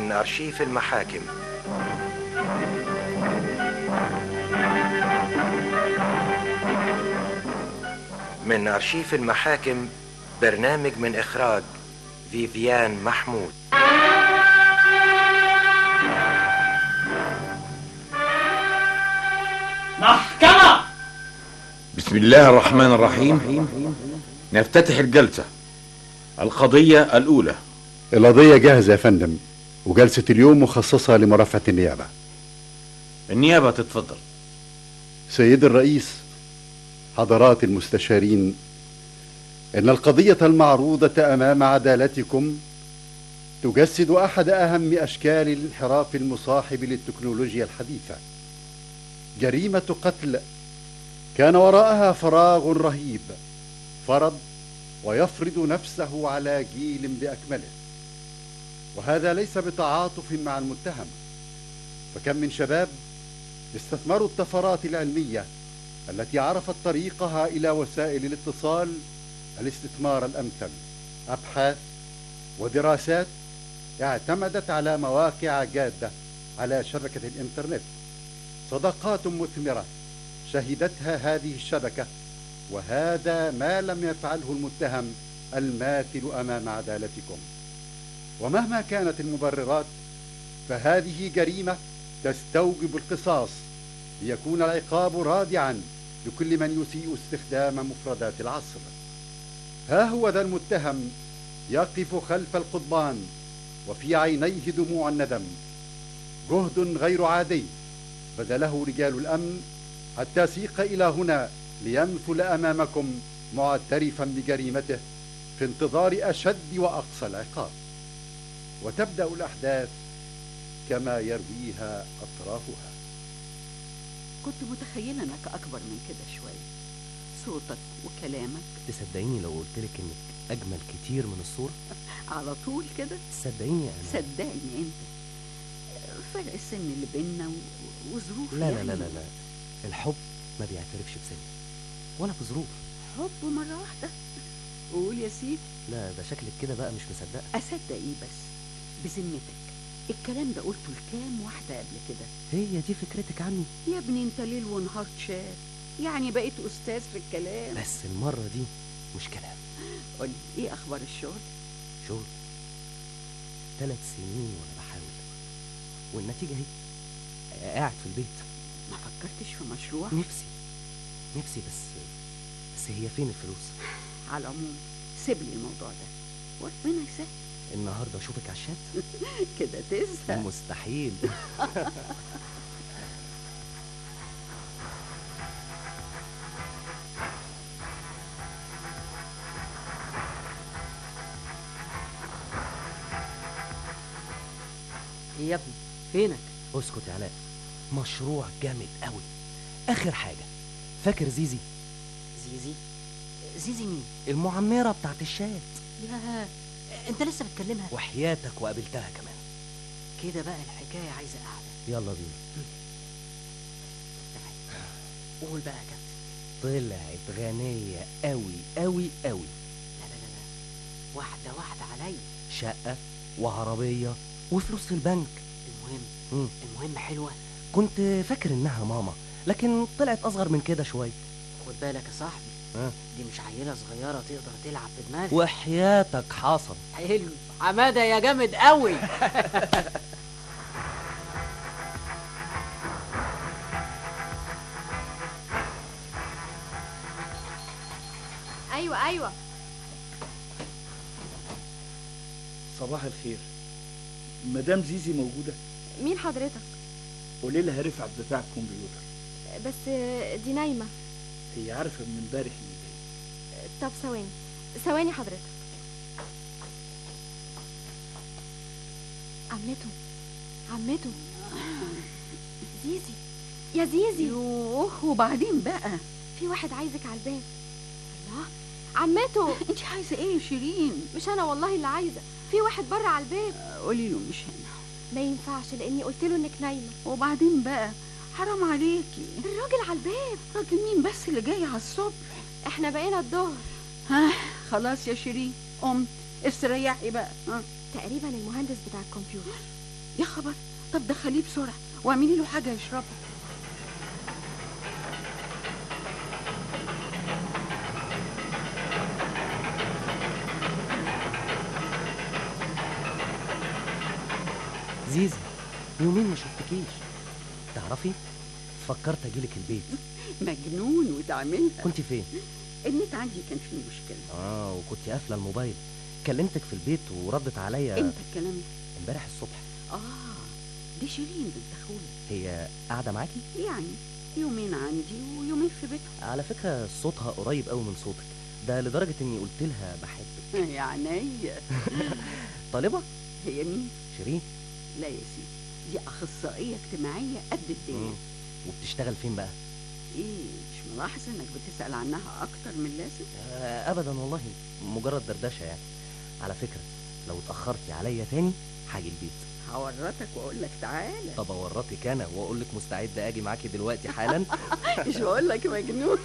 من أرشيف المحاكم من أرشيف المحاكم برنامج من إخراج فيفيان محمود محكمة بسم الله الرحمن الرحيم نفتتح الجلسة القضية الأولى القضية جاهزة يا فندم وجلسة اليوم مخصصة لمرافعة النيابة النيابة تتفضل سيد الرئيس حضرات المستشارين إن القضية المعروضة أمام عدالتكم تجسد أحد أهم أشكال الانحراف المصاحب للتكنولوجيا الحديثة جريمة قتل كان وراءها فراغ رهيب فرض ويفرض نفسه على جيل بأكمله وهذا ليس بتعاطف مع المتهم فكم من شباب استثمروا الطفرات العلمية التي عرفت طريقها إلى وسائل الاتصال الاستثمار الأمثل أبحاث ودراسات اعتمدت على مواقع جادة على شبكة الإنترنت صداقات مثمرة شهدتها هذه الشبكة وهذا ما لم يفعله المتهم الماثل أمام عدالتكم ومهما كانت المبررات فهذه جريمة تستوجب القصاص ليكون العقاب رادعا لكل من يسيء استخدام مفردات العصر ها هو ذا المتهم يقف خلف القضبان وفي عينيه دموع الندم جهد غير عادي بذله رجال الأمن حتى سيق إلى هنا ليمثل أمامكم معترفا بجريمته في انتظار أشد وأقصى العقاب وتبدأ الأحداث كما يرويها أطرافها كنت متخيلة انك اكبر من كده شوية صوتك وكلامك تصدقيني لو قلت لك انك اجمل كتير من الصورة على طول كده تصدقيني انا صدقني انت فرق السن اللي بينا و- وظروف لا لا يعني لا لا لا الحب ما بيعترفش بسن ولا بظروف حب مرة واحدة قول يا سيدي لا ده شكلك كده بقى مش مصدقة اصدق ايه بس بذمتك الكلام ده قلته لكام واحدة قبل كده هي دي فكرتك عني يا ابني انت ليل ونهار شاب يعني بقيت استاذ في الكلام بس المرة دي مش كلام قولي ايه اخبار الشغل شغل ثلاث سنين وانا بحاول والنتيجة اهي قاعد في البيت ما فكرتش في مشروع نفسي نفسي بس بس هي فين الفلوس على العموم سيب لي الموضوع ده وربنا يسهل النهارده اشوفك على الشات كده تزهق مستحيل ايه يا ابني فينك اسكت يا علاء مشروع جامد قوي اخر حاجه فاكر زيزي زيزي زيزي مين المعمره بتاعت الشات يا انت لسه بتكلمها وحياتك وقابلتها كمان كده بقى الحكايه عايزه قعده يلا بينا قول بقى يا كابتن طلعت غنيه قوي قوي قوي لا لا لا لا واحده واحده عليا شقه وعربيه وفلوس في البنك المهم مم. المهم حلوه كنت فاكر انها ماما لكن طلعت اصغر من كده شويه خد بالك يا صاحبي ها دي مش عيله صغيره تقدر تلعب بدماغك وحياتك حصل حلو حماده يا جامد قوي ايوه ايوه صباح الخير مدام زيزي موجودة مين حضرتك قولي لها رفعت بتاع الكمبيوتر بس دي نايمه هي عارفة من امبارح اني جاي طب ثواني ثواني حضرتك عمته عمته زيزي يا زيزي يوه وبعدين بقى في واحد عايزك على الباب الله عمته انت عايزه ايه يا شيرين مش انا والله اللي عايزه في واحد بره على الباب قولي له مش هنا ما ينفعش لاني قلت له انك نايمه وبعدين بقى حرام عليكي الراجل على الباب راجل مين بس اللي جاي على الصبح احنا بقينا الظهر ها خلاص يا شيرين قمت استريحي بقى ها تقريبا المهندس بتاع الكمبيوتر يا خبر طب دخليه بسرعه واعملي له حاجه يشربها زيزي يومين ما شفتكيش تعرفي فكرت اجيلك البيت مجنون وتعملها كنت فين النت عندي كان فيه مشكله اه وكنت قافله الموبايل كلمتك في البيت وردت عليا امتى الكلام ده امبارح الصبح اه دي شيرين بنت اخويا هي قاعده معاكي يعني يومين عندي ويومين في بيتها على فكره صوتها قريب قوي من صوتك ده لدرجه اني قلت لها بحبك يا عينيا طالبه هي مين شيرين لا يا سيدي دي اخصائيه اجتماعيه قد الدنيا مم. وبتشتغل فين بقى ايه مش ملاحظ انك بتسال عنها اكتر من لازم آه ابدا والله مجرد دردشه يعني على فكره لو اتاخرتي عليا تاني هاجي البيت هورطك واقول لك تعالى طب اورطك انا واقول لك مستعد اجي معاكي دلوقتي حالا مش بقول لك مجنون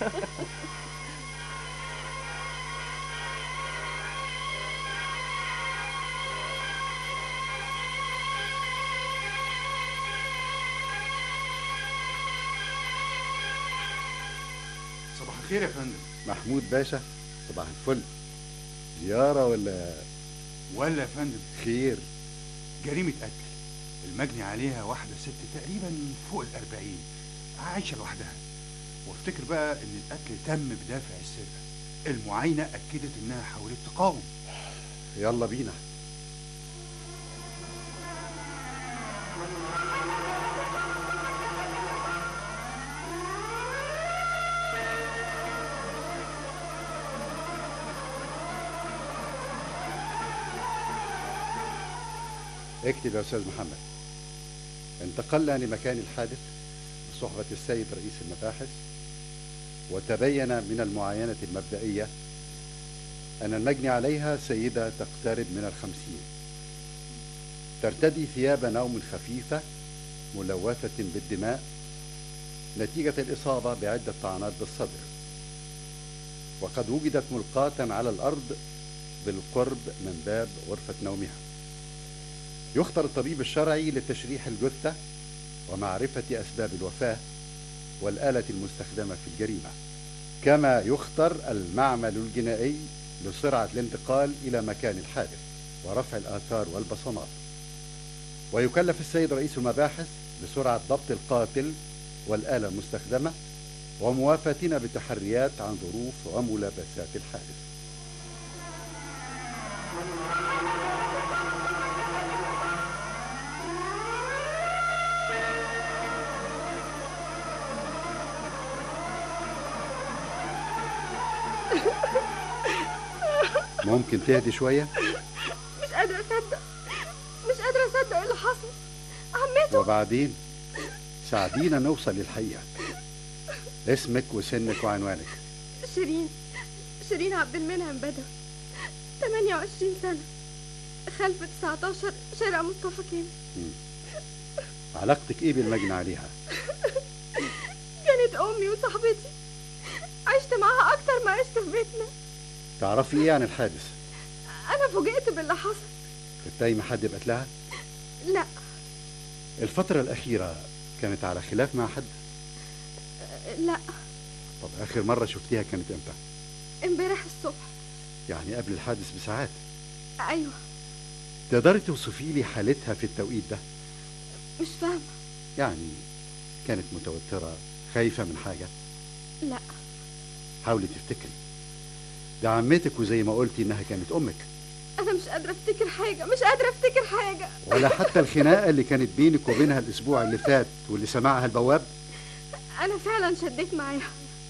صباح الخير يا فندم محمود باشا صباح الفل زيارة ولا ولا يا فندم خير جريمة قتل المجني عليها واحدة ست تقريبا فوق الأربعين عايشة لوحدها وافتكر بقى إن القتل تم بدافع السرقة المعاينة أكدت إنها حاولت تقاوم يلا بينا اكتب يا استاذ محمد انتقلنا لمكان الحادث بصحبة السيد رئيس المباحث وتبين من المعاينة المبدئية أن المجني عليها سيدة تقترب من الخمسين ترتدي ثياب نوم خفيفة ملوثة بالدماء نتيجة الإصابة بعدة طعنات بالصدر وقد وجدت ملقاة على الأرض بالقرب من باب غرفة نومها يختار الطبيب الشرعي لتشريح الجثة ومعرفة أسباب الوفاة والآلة المستخدمة في الجريمة كما يختار المعمل الجنائي لسرعة الانتقال إلى مكان الحادث ورفع الآثار والبصمات ويكلف السيد رئيس المباحث بسرعة ضبط القاتل والآلة المستخدمة وموافاتنا بتحريات عن ظروف وملابسات الحادث ممكن تهدي شوية مش قادرة أصدق مش قادرة أصدق اللي حصل عمته وبعدين ساعدينا نوصل للحقيقة اسمك وسنك وعنوانك شيرين شيرين عبد المنعم بدر 28 سنة خلف 19 شارع مصطفى كامل مم. علاقتك ايه بالمجني عليها كانت أمي وصاحبتي عشت معاها أكتر ما عشت في بيتنا تعرفي ايه عن الحادث أنا فوجئت باللي حصل تتهمي حد بقتلها لا الفترة الأخيرة كانت على خلاف مع حد لا طب آخر مرة شفتيها كانت امتى امبارح الصبح يعني قبل الحادث بساعات أيوة تقدري توصفي لي حالتها في التوقيت ده مش فاهمة يعني كانت متوترة خايفة من حاجة لا حاولي تفتكري ده عمتك وزي ما قلتي انها كانت امك أنا مش قادرة أفتكر حاجة مش قادرة أفتكر حاجة ولا حتى الخناقة اللي كانت بينك وبينها الأسبوع اللي فات واللي سمعها البواب أنا فعلا شديت معاها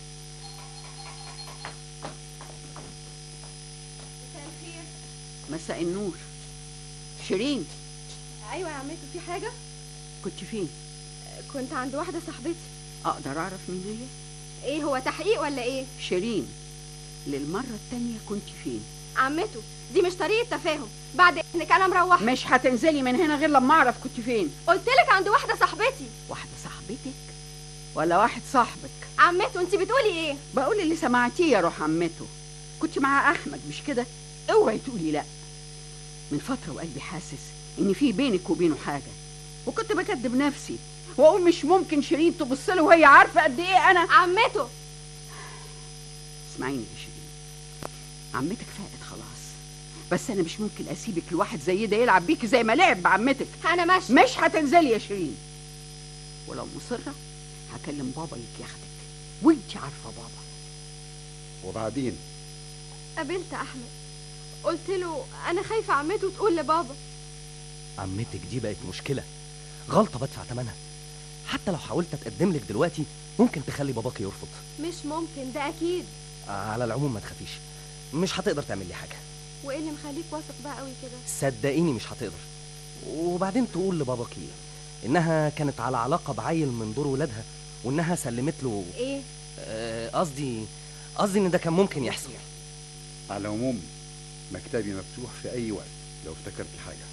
مساء النور شيرين أيوة يا عمتو في حاجة كنت فين كنت عند واحدة صاحبتي اقدر اعرف مين هي إيه هو تحقيق ولا إيه شيرين للمرة التانية كنت فين عمتو دي مش طريقة تفاهم بعد إنك أنا مروحة مش هتنزلي من هنا غير لما اعرف كنت فين قلت لك عند واحدة صاحبتي واحدة صاحبتك ولا واحد صاحبك عمتو أنت بتقولي إيه بقول اللي سمعتيه يا روح عمته كنت مع احمد مش كده اوعي تقولي لا من فترة وقلبي حاسس ان في بينك وبينه حاجه وكنت بكدب نفسي واقول مش ممكن شيرين تبص له وهي عارفه قد ايه انا عمته اسمعيني يا شيرين عمتك فاقت خلاص بس انا مش ممكن اسيبك لواحد زي ده يلعب بيكي زي ما لعب بعمتك انا ماشي مش هتنزلي يا شيرين ولو مصره هكلم بابا يك ياخدك وانت عارفه بابا وبعدين قابلت احمد قلت له انا خايفه عمته تقول لبابا عمتك دي بقت مشكله غلطه بدفع ثمنها حتى لو حاولت اتقدم لك دلوقتي ممكن تخلي باباك يرفض مش ممكن ده اكيد على العموم ما تخافيش مش هتقدر تعمل لي حاجه وايه اللي مخليك واثق بقى قوي كده صدقيني مش هتقدر وبعدين تقول لباباك ايه انها كانت على علاقه بعيل من دور ولادها وانها سلمت له ايه آه، قصدي قصدي ان ده كان ممكن يحصل على العموم مكتبي مفتوح في أي وقت لو افتكرت حاجة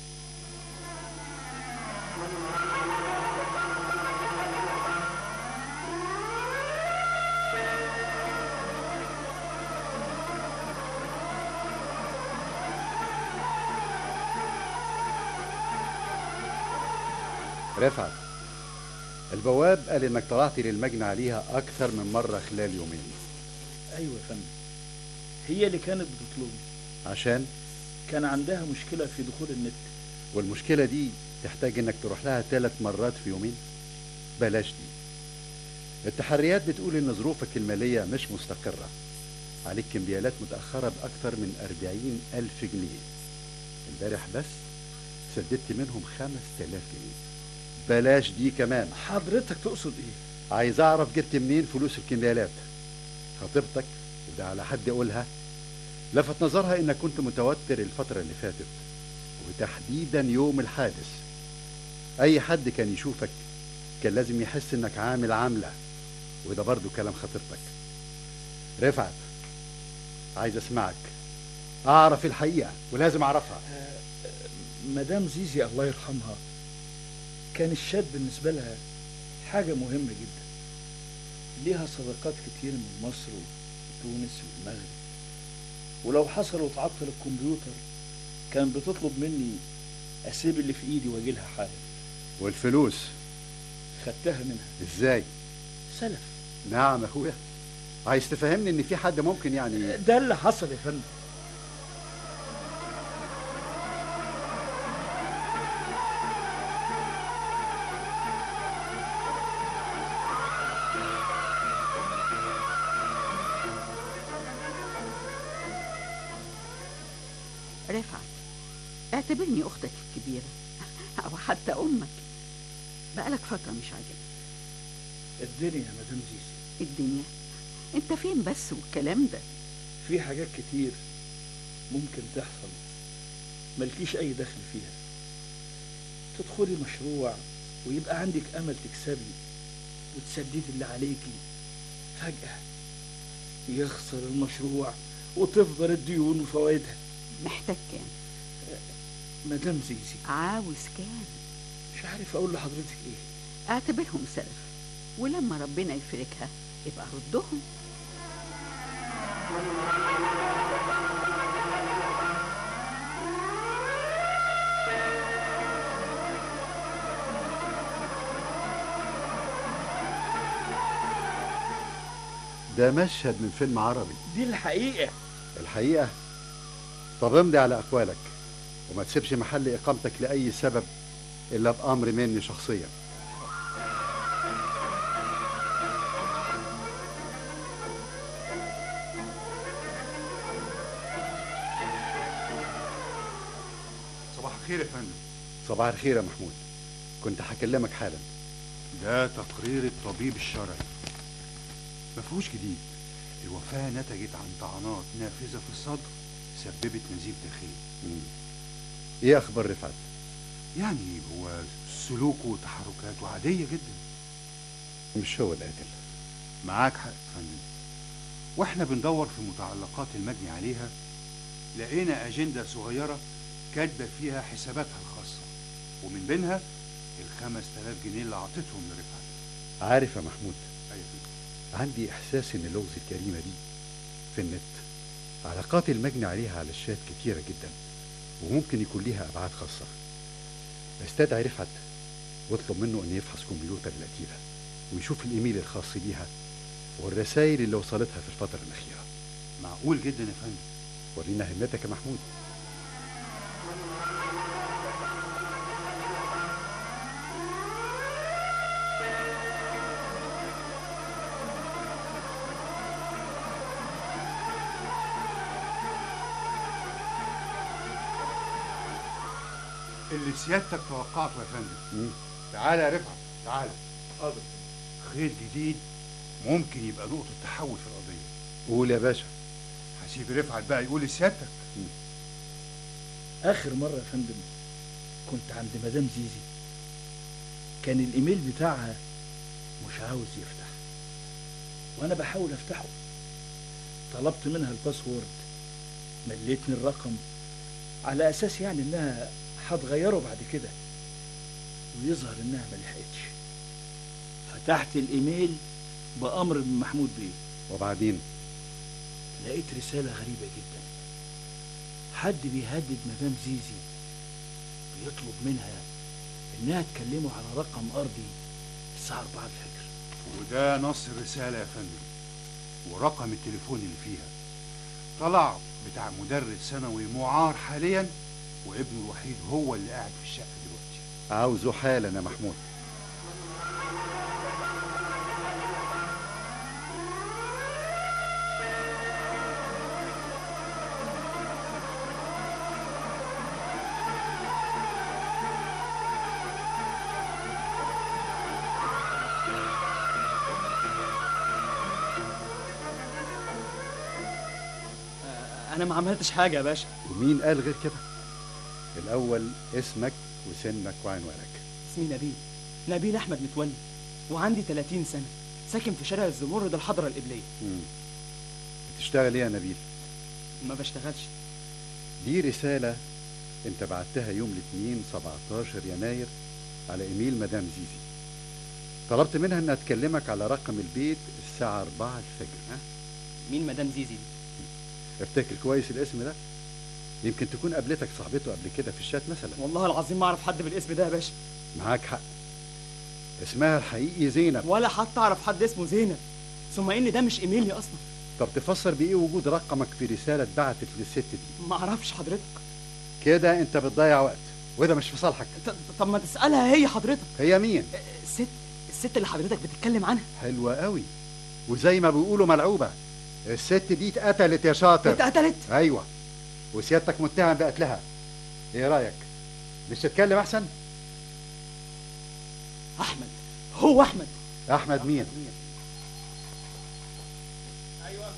رفعت البواب قال انك طلعت للمجني عليها اكثر من مره خلال يومين ايوه يا فندم هي اللي كانت بتطلبني عشان كان عندها مشكله في دخول النت والمشكله دي تحتاج انك تروح لها ثلاث مرات في يومين بلاش دي التحريات بتقول ان ظروفك الماليه مش مستقره عليك كمبيالات متاخره باكثر من أربعين الف جنيه امبارح بس سددت منهم خمس تلاف جنيه بلاش دي كمان حضرتك تقصد ايه عايز اعرف جبت منين فلوس الكمبيالات خطيبتك وده على حد اقولها لفت نظرها انك كنت متوتر الفتره اللي فاتت وتحديدا يوم الحادث اي حد كان يشوفك كان لازم يحس انك عامل عامله وده برضو كلام خطيبتك رفعت عايز اسمعك اعرف الحقيقه ولازم اعرفها مدام زيزي الله يرحمها كان الشاب بالنسبة لها حاجة مهمة جدا ليها صداقات كتير من مصر وتونس والمغرب ولو حصل وتعطل الكمبيوتر كان بتطلب مني اسيب اللي في ايدي واجي لها حالا والفلوس خدتها منها ازاي سلف نعم يا اخويا عايز تفهمني ان في حد ممكن يعني ده اللي حصل يا فندم رفعت اعتبرني اختك الكبيره او حتى امك بقالك فتره مش عاجبك الدنيا يا مدام زيزي الدنيا انت فين بس والكلام ده في حاجات كتير ممكن تحصل ملكيش اي دخل فيها تدخلي مشروع ويبقى عندك امل تكسبي وتسددي اللي عليكي فجأة يخسر المشروع وتفضل الديون وفوائدها محتاج كام مدام زيزي عاوز كام مش عارف اقول لحضرتك ايه اعتبرهم سلف ولما ربنا يفرجها يبقى ردهم ده مشهد من فيلم عربي دي الحقيقة الحقيقة طب امضي على أقوالك وما تسيبش محل إقامتك لأي سبب إلا بأمر مني شخصيا صباح الخير يا فندم صباح الخير يا محمود كنت هكلمك حالا ده تقرير الطبيب الشرعي ما فيهوش جديد الوفاة نتجت عن طعنات نافذة في الصدر سببت نزيف داخلي مم. إيه أخبار رفعت؟ يعني هو سلوكه وتحركاته عادية جدا مش هو القاتل معاك حق يا فندم واحنا بندور في متعلقات المجني عليها لقينا أجندة صغيرة كاتبة فيها حساباتها الخاصة ومن بينها الخمس تلاف جنيه اللي عطتهم لرفعت عارف يا محمود أيوة يا فندم. عندي إحساس إن لغز الجريمة دي في النت علاقات المجني عليها على الشات كتيرة جدا وممكن يكون ليها أبعاد خاصة استدعي رفعت واطلب منه ان يفحص كمبيوتر القتيلة ويشوف الايميل الخاص بيها والرسائل اللي وصلتها في الفترة الأخيرة معقول جدا يا فندم ورينا همتك يا محمود اللي سيادتك توقعته يا فندم مم. تعالى يا رفعت تعالى حاضر خيط جديد ممكن يبقى نقطة تحول في القضية قول يا باشا هسيب رفعت بقى يقول لسيادتك اخر مره يا فندم كنت عند مدام زيزي كان الايميل بتاعها مش عاوز يفتح وانا بحاول افتحه طلبت منها الباسورد مليتني الرقم على اساس يعني انها هتغيره بعد كده ويظهر انها ما لحقتش فتحت الايميل بامر من محمود بيه وبعدين لقيت رسالة غريبة جدا حد بيهدد مدام زيزي بيطلب منها انها تكلمه على رقم ارضي الساعة 4 الفجر وده نص الرسالة يا فندم ورقم التليفون اللي فيها طلع بتاع مدرس ثانوي معار حاليا وابنه الوحيد هو اللي قاعد في الشقة دلوقتي عاوزه حالا يا محمود انا ما عملتش حاجه يا باشا ومين قال غير كده الأول اسمك وسنك وعنوانك اسمي نبيل نبيل احمد متولي وعندي 30 سنه ساكن في شارع الزمرد الحضره القبليه مم. بتشتغل ايه يا نبيل ما بشتغلش دي رسالة انت بعتها يوم الاثنين 17 يناير على ايميل مدام زيزي طلبت منها انها تكلمك على رقم البيت الساعة 4 الفجر ها؟ مين مدام زيزي دي افتكر كويس الاسم ده يمكن تكون قابلتك صاحبته قبل كده في الشات مثلا والله العظيم ما اعرف حد بالاسم ده يا باشا معاك حق اسمها الحقيقي زينب ولا حتى اعرف حد اسمه زينب ثم ان ده مش ايميلي اصلا طب تفسر بايه وجود رقمك في رسالة اتبعتت للست دي ما اعرفش حضرتك كده انت بتضيع وقت وده مش في صالحك ط- طب ما تسالها هي حضرتك هي مين الست الست اللي حضرتك بتتكلم عنها حلوة قوي وزي ما بيقولوا ملعوبة الست دي اتقتلت يا شاطر اتقتلت ايوه وسيادتك متهم بقتلها ايه رايك مش تتكلم احسن احمد هو احمد احمد مين ايوه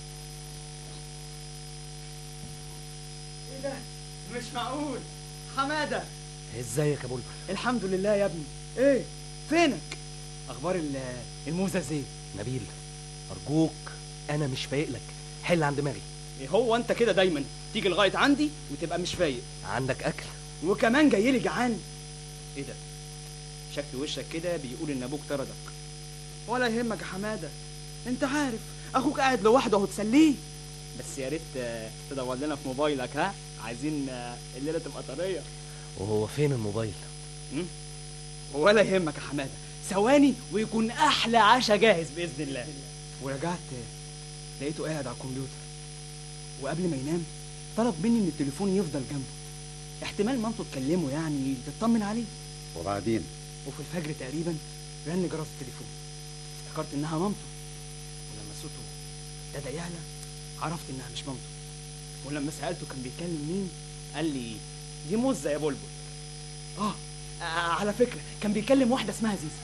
ايه ده مش معقول حماده ازيك يا بلبل الحمد لله يا ابني ايه فينك اخبار ال- الموزه ايه نبيل ارجوك انا مش فايق لك حل عن دماغي إيه هو انت كده دايما تيجي لغايه عندي وتبقى مش فايق عندك اكل وكمان جاي لي جعان ايه ده شكل وشك كده بيقول ان ابوك طردك ولا يهمك يا حماده انت عارف اخوك قاعد لوحده اهو تسليه بس يا ريت آه، تدور لنا في موبايلك ها عايزين آه، الليله تبقى طريه وهو فين الموبايل م? ولا يهمك يا حماده ثواني ويكون احلى عشاء جاهز باذن الله ورجعت آه، لقيته قاعد على الكمبيوتر وقبل ما ينام طلب مني ان التليفون يفضل جنبه احتمال مامته تكلمه يعني تطمن عليه وبعدين وفي الفجر تقريبا رن جرس التليفون افتكرت انها مامته ولما صوته ابتدى يعلى عرفت انها مش مامته ولما سالته كان بيكلم مين قال لي دي موزه يا بلبل اه آه، على فكره كان بيكلم واحده اسمها زيزي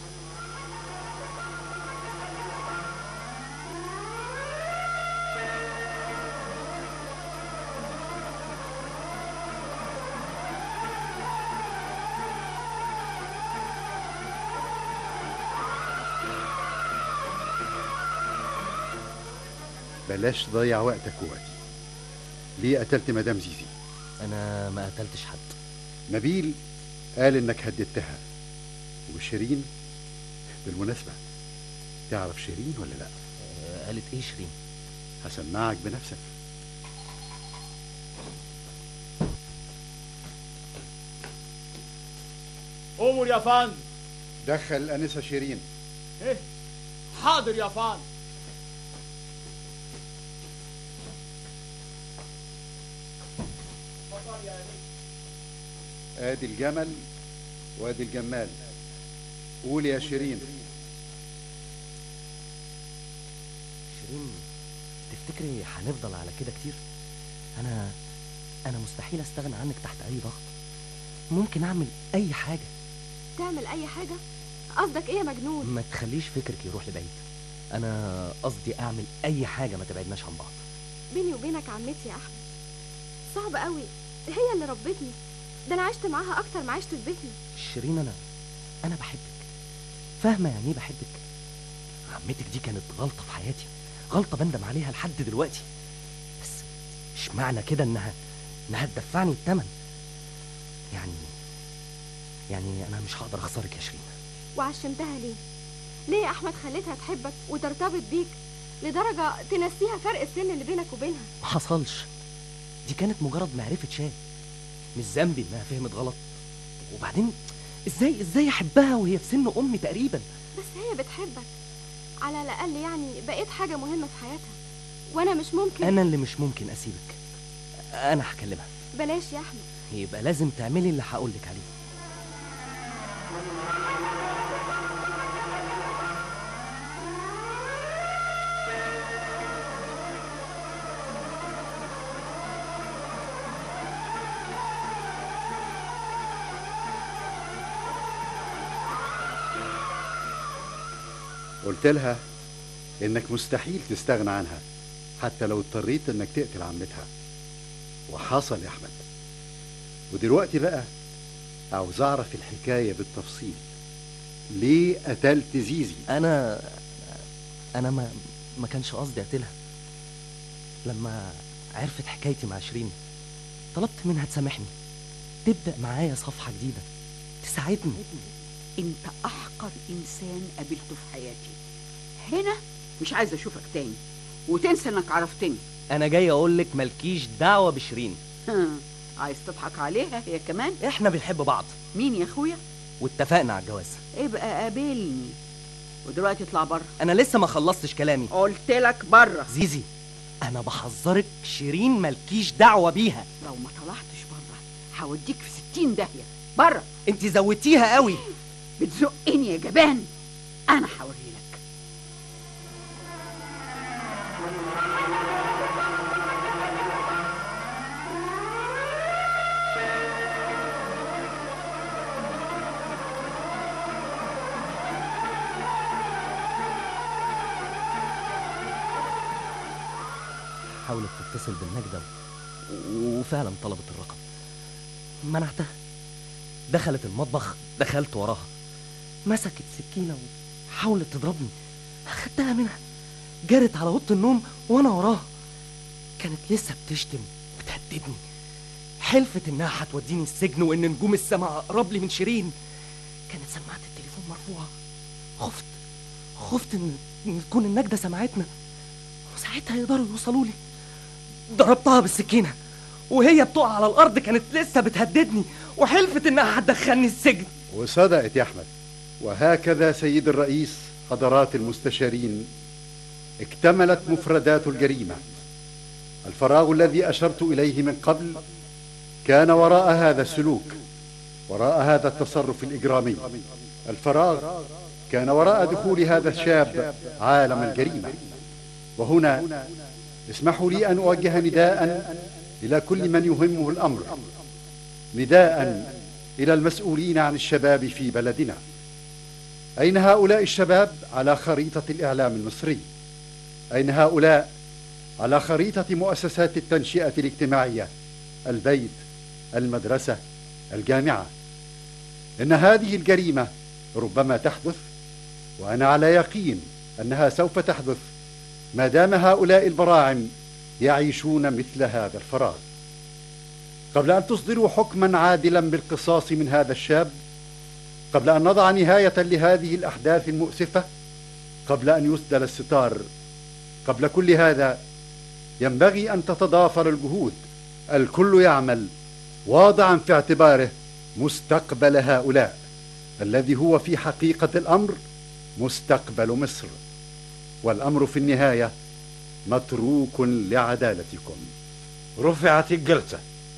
بلاش تضيع وقتك ووقتي ليه قتلت مدام زيزي انا ما قتلتش حد نبيل قال انك هددتها وشيرين بالمناسبة تعرف شيرين ولا لا آه، قالت ايه شيرين هسمعك بنفسك أمر يا فندم دخل الأنسة شيرين إيه حاضر يا فندم اتفضل يا أمير آدي الجمل وآدي الجمال قول يا شيرين شيرين تفتكري هنفضل على كده كتير انا انا مستحيل استغنى عنك تحت اي ضغط ممكن اعمل اي حاجه تعمل اي حاجه قصدك ايه يا مجنون ما تخليش فكرك يروح لبعيد انا قصدي اعمل اي حاجه ما تبعدناش عن بعض بيني وبينك عمتي يا احمد صعب قوي هي اللي ربتني ده انا عشت معاها اكتر ما عشت في بيتنا شيرين انا انا بحبك فاهمه يعني ايه بحبك عمتك دي كانت غلطه في حياتي غلطه بندم عليها لحد دلوقتي بس مش معنى كده انها انها تدفعني الثمن يعني يعني انا مش هقدر اخسرك يا شيرين وعشمتها ليه ليه يا احمد خليتها تحبك وترتبط بيك لدرجه تنسيها فرق السن اللي بينك وبينها ما حصلش دي كانت مجرد معرفه شيء مش ذنبي انها فهمت غلط وبعدين ازاي ازاي احبها وهي في سن امي تقريبا بس هي بتحبك على الاقل يعني بقيت حاجه مهمه في حياتها وانا مش ممكن انا اللي مش ممكن اسيبك انا هكلمها بلاش يا احمد يبقى لازم تعملي اللي هقولك عليه قلت لها إنك مستحيل تستغنى عنها حتى لو اضطريت إنك تقتل عمتها وحصل يا أحمد ودلوقتي بقى عاوز أعرف الحكاية بالتفصيل ليه قتلت زيزي انا انا ما ما كانش قصدي اقتلها لما عرفت حكايتي مع شيرين طلبت منها تسامحني تبدا معايا صفحه جديده تساعدني انت احقر انسان قابلته في حياتي هنا مش عايزه اشوفك تاني وتنسى انك عرفتني انا جاي اقول لك مالكيش دعوه بشيرين ها، عايز تضحك عليها هي كمان احنا بنحب بعض مين يا اخويا واتفقنا على الجواز ابقى قابلني ودلوقتي اطلع بره انا لسه ما خلصتش كلامي قلت لك بره زيزي انا بحذرك شيرين مالكيش دعوه بيها لو ما طلعتش بره هوديك في ستين داهيه بره انت زودتيها قوي بتزقني يا جبان انا هوريلك حاولت تتصل بالنجدة و- وفعلا طلبت الرقم منعتها دخلت المطبخ دخلت وراها مسكت سكينة وحاولت تضربني أخدتها منها جرت على أوضة النوم وأنا وراها كانت لسه بتشتم بتهددني حلفت إنها هتوديني السجن وإن نجوم السماء أقرب لي من شيرين كانت سماعة التليفون مرفوعة خفت خفت إن إن تكون النجدة سمعتنا وساعتها يقدروا يوصلوا لي ضربتها بالسكينة وهي بتقع على الأرض كانت لسه بتهددني وحلفت إنها هتدخلني السجن وصدقت يا أحمد وهكذا سيد الرئيس حضرات المستشارين اكتملت مفردات الجريمة الفراغ الذي أشرت إليه من قبل كان وراء هذا السلوك وراء هذا التصرف الإجرامي الفراغ كان وراء دخول هذا الشاب عالم الجريمة وهنا اسمحوا لي أن أوجه نداء إلى كل من يهمه الأمر نداء إلى المسؤولين عن الشباب في بلدنا أين هؤلاء الشباب على خريطة الإعلام المصري أين هؤلاء على خريطة مؤسسات التنشئة الاجتماعية البيت المدرسة الجامعة إن هذه الجريمة ربما تحدث وأنا على يقين أنها سوف تحدث ما دام هؤلاء البراعم يعيشون مثل هذا الفراغ قبل أن تصدروا حكما عادلا بالقصاص من هذا الشاب قبل أن نضع نهاية لهذه الأحداث المؤسفة قبل أن يسدل الستار قبل كل هذا ينبغي أن تتضافر الجهود الكل يعمل واضعا في اعتباره مستقبل هؤلاء الذي هو في حقيقة الأمر مستقبل مصر والأمر في النهاية متروك لعدالتكم رفعت الجلسة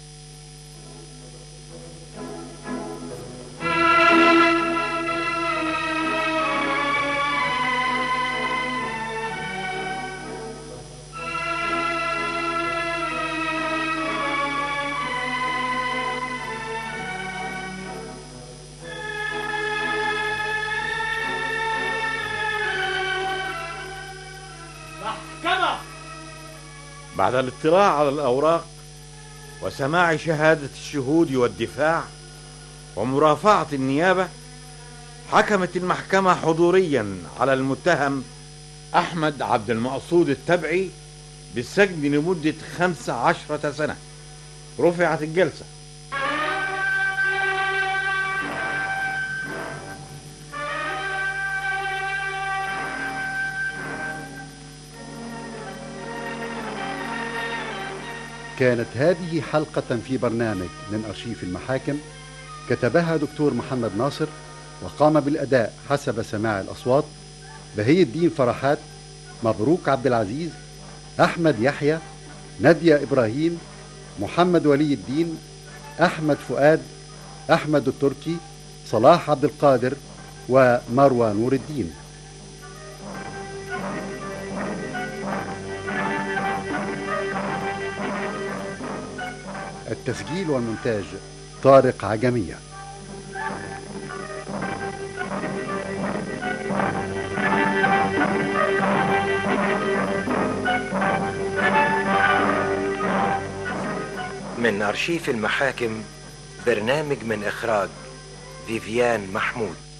محكمة بعد الاطلاع على الأوراق وسماع شهادة الشهود والدفاع ومرافعة النيابة حكمت المحكمة حضوريا على المتهم أحمد عبد المقصود التبعي بالسجن لمدة خمس عشرة سنة رفعت الجلسة كانت هذه حلقة في برنامج من أرشيف المحاكم كتبها دكتور محمد ناصر وقام بالأداء حسب سماع الأصوات بهي الدين فرحات مبروك عبد العزيز أحمد يحيى نادية إبراهيم محمد ولي الدين أحمد فؤاد أحمد التركي صلاح عبد القادر ومروى نور الدين التسجيل والمونتاج طارق عجمية من أرشيف المحاكم برنامج من إخراج فيفيان محمود